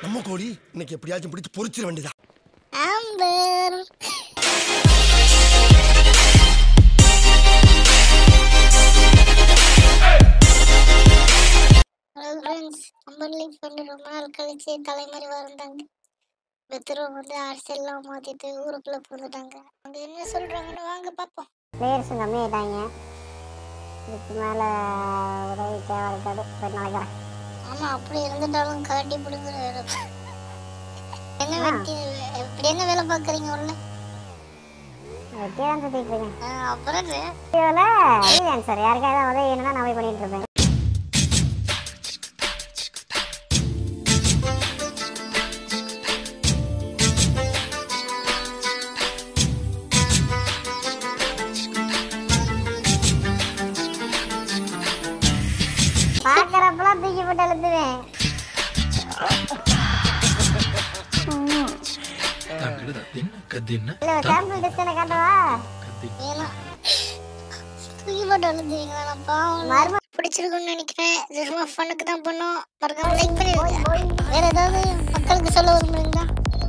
நம்ம கோழி இன்னைக்கு எப்படியாச்சும் பிடிச்சு பொரிச்சிட வேண்டியதா ஆம்பர் ஹலோ ஃப்ரெண்ட்ஸ் அம்பர் லீஃப் வந்து ரொம்ப நாள் கழிச்சு தலைமறைவா இருந்தாங்க பெத்தரும் வந்து அரசியல்லாம் மாத்திட்டு ஊருக்குள்ள புகுந்துட்டாங்க அங்க என்ன சொல்றாங்கன்னு வாங்க பாப்போம் பிளேயர்ஸும் கம்மியாயிட்டாங்க இதுக்கு மேலே உதவி தேவைப்படாது போய் நினைக்கிறேன் ஆமா அப்படி இருந்துட்டாலும் காட்டி பிடுங்குற வேலை என்ன வெட்டி இப்படி என்ன வேலை பாக்குறீங்க உள்ள வெட்டியே தான் சுற்றிட்டு இருக்கேன் ஆ, அப்புறம் என்ன? வீடியோவில் இது ஆன்சர் யாருக்காவது உதவி வேணும்னா நான் போய் பண்ணிட்டு இருப்பேன் பார்க்குறப்பெல்லாம் தூக்கி போட்டு அழுத்துவேன் இல்லை சாம்பிள் டெஸ்ட் காட்டவா வேணாம் தூக்கி போட்டு அழுதுவீங்களா நான் பாவம் மர்ம பிடிச்சிருக்குன்னு நினைக்கிறேன் இது சும்மா ஃபனுக்கு தான் பண்ணோம் மறக்காம லைக் பண்ணிடுங்க வேற ஏதாவது மக்களுக்கு சொல்ல விரும்புறீங்களா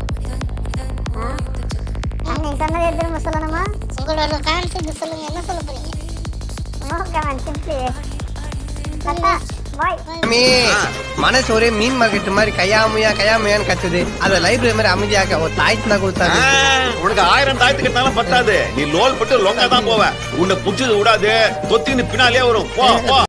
ஆ நீ சொன்னதை திரும்ப சொல்லணுமா உங்களோட ஃபேன்ஸுக்கு சொல்லுங்க என்ன சொல்ல போறீங்க நோ கமெண்ட் சிம்பிளி கட்டா பாய் சாமி மனசு ஒரே மீன் மார்க்கெட் மாதிரி கையாமையா கையாமையான்னு கத்துது அத லைப்ரரி மாதிரி அமைதியாக்க ஒரு தாய்த்து தான் கொடுத்தாரு உனக்கு ஆயிரம் தாயத்து கட்டினாலும் பத்தாது நீ லோல் பட்டு லொங்கா தான் போவ உன்னை புடிச்சது விடாது தொத்தின்னு பின்னாலே வரும் போ போ